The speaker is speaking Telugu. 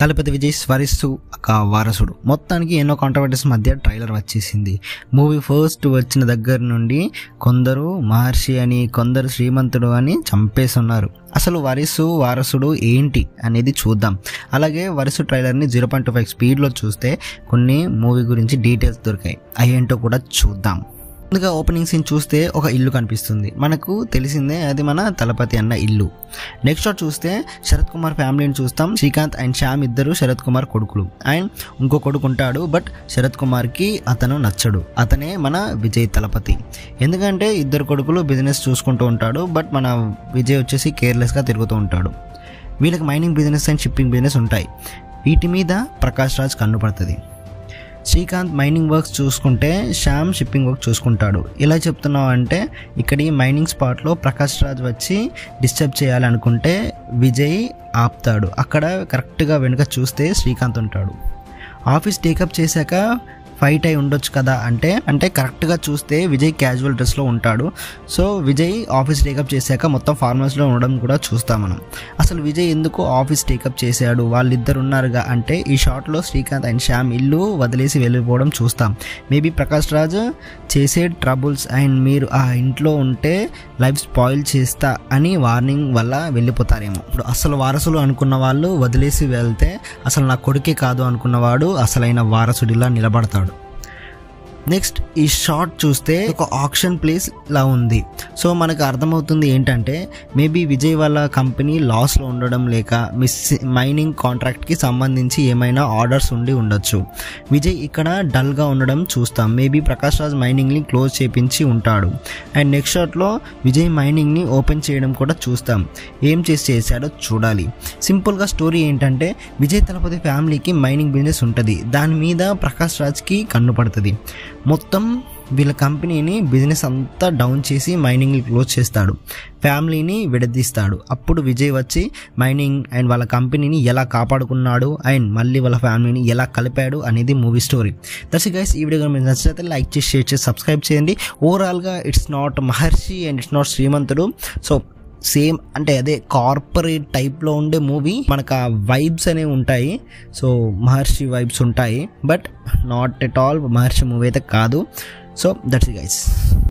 తలపతి విజయ్ స్వరిస్తూ ఒక వారసుడు మొత్తానికి ఎన్నో కాంట్రవర్టీస్ మధ్య ట్రైలర్ వచ్చేసింది మూవీ ఫస్ట్ వచ్చిన దగ్గర నుండి కొందరు మహర్షి అని కొందరు శ్రీమంతుడు అని చంపేస్తున్నారు అసలు వరిసు వారసుడు ఏంటి అనేది చూద్దాం అలాగే వరుసు ట్రైలర్ని జీరో పాయింట్ టూ ఫైవ్ స్పీడ్లో చూస్తే కొన్ని మూవీ గురించి డీటెయిల్స్ దొరికాయి అయ్యేంటో కూడా చూద్దాం ముందుగా ఓపెనింగ్ సీన్ చూస్తే ఒక ఇల్లు కనిపిస్తుంది మనకు తెలిసిందే అది మన తలపతి అన్న ఇల్లు నెక్స్ట్ షాట్ చూస్తే శరత్ కుమార్ ఫ్యామిలీని చూస్తాం శ్రీకాంత్ అండ్ శ్యామ్ ఇద్దరు శరత్ కుమార్ కొడుకులు అండ్ ఇంకో కొడుకు ఉంటాడు బట్ శరత్ కుమార్కి అతను నచ్చడు అతనే మన విజయ్ తలపతి ఎందుకంటే ఇద్దరు కొడుకులు బిజినెస్ చూసుకుంటూ ఉంటాడు బట్ మన విజయ్ వచ్చేసి కేర్లెస్గా తిరుగుతూ ఉంటాడు వీళ్ళకి mining business and shipping business ఉంటాయి వీటి మీద ప్రకాష్ రాజ్ కన్ను పడుతుంది శ్రీకాంత్ మైనింగ్ వర్క్స్ చూసుకుంటే శ్యామ్ షిప్పింగ్ వర్క్ చూసుకుంటాడు ఇలా చెప్తున్నావు అంటే ఇక్కడ ఈ మైనింగ్ స్పాట్లో ప్రకాష్ రాజ్ వచ్చి డిస్టర్బ్ చేయాలనుకుంటే విజయ్ ఆపుతాడు అక్కడ కరెక్ట్గా వెనుక చూస్తే శ్రీకాంత్ ఉంటాడు ఆఫీస్ టేకప్ చేశాక ఫైట్ అయి ఉండొచ్చు కదా అంటే అంటే కరెక్ట్గా చూస్తే విజయ్ క్యాజువల్ డ్రెస్లో ఉంటాడు సో విజయ్ ఆఫీస్ టేకప్ చేశాక మొత్తం ఫార్మల్స్లో ఉండడం కూడా చూస్తాం మనం అసలు విజయ్ ఎందుకు ఆఫీస్ టేకప్ చేశాడు వాళ్ళిద్దరు ఉన్నారుగా అంటే ఈ షాట్లో శ్రీకాంత్ అండ్ శ్యామ్ ఇల్లు వదిలేసి వెళ్ళిపోవడం చూస్తాం మేబీ ప్రకాష్ రాజ్ చేసే ట్రబుల్స్ అండ్ మీరు ఆ ఇంట్లో ఉంటే లైఫ్ స్పాయిల్ చేస్తా అని వార్నింగ్ వల్ల వెళ్ళిపోతారేమో ఇప్పుడు అసలు వారసులు అనుకున్న వాళ్ళు వదిలేసి వెళ్తే అసలు నా కొడుకే కాదు అనుకున్నవాడు అసలైన వారసుడిలా నిలబడతాడు నెక్స్ట్ ఈ షార్ట్ చూస్తే ఒక ఆప్షన్ ప్లేస్ లా ఉంది సో మనకు అర్థమవుతుంది ఏంటంటే మేబీ విజయ్ వాళ్ళ కంపెనీ లాస్లో ఉండడం లేక మిస్ మైనింగ్ కాంట్రాక్ట్కి సంబంధించి ఏమైనా ఆర్డర్స్ ఉండి ఉండొచ్చు విజయ్ ఇక్కడ డల్గా ఉండడం చూస్తాం మేబీ ప్రకాష్ రాజ్ మైనింగ్ని క్లోజ్ చేపించి ఉంటాడు అండ్ నెక్స్ట్ షాట్లో విజయ్ మైనింగ్ని ఓపెన్ చేయడం కూడా చూస్తాం ఏం చేసి చేశాడో చూడాలి సింపుల్గా స్టోరీ ఏంటంటే విజయ్ తలపతి ఫ్యామిలీకి మైనింగ్ బిజినెస్ ఉంటుంది దాని మీద ప్రకాష్ రాజ్కి కన్ను పడుతుంది మొత్తం వీళ్ళ కంపెనీని బిజినెస్ అంతా డౌన్ చేసి మైనింగ్ క్లోజ్ చేస్తాడు ఫ్యామిలీని విడదీస్తాడు అప్పుడు విజయ్ వచ్చి మైనింగ్ అండ్ వాళ్ళ కంపెనీని ఎలా కాపాడుకున్నాడు అండ్ మళ్ళీ వాళ్ళ ఫ్యామిలీని ఎలా కలిపాడు అనేది మూవీ స్టోరీ దట్స్ గైస్ ఈ వీడియో మీకు నచ్చితే లైక్ చేసి షేర్ చేసి సబ్స్క్రైబ్ చేయండి ఓవరాల్గా it's not Maharshi and it's not Srimanthudu so same అంటే అదే కార్పొరేట్ టైప్లో ఉండే మూవీ మనకు ఆ వైబ్స్ అనేవి ఉంటాయి సో మహర్షి వైబ్స్ ఉంటాయి but not at all Maharshi movie అయితే కాదు సో దట్స్ గైస్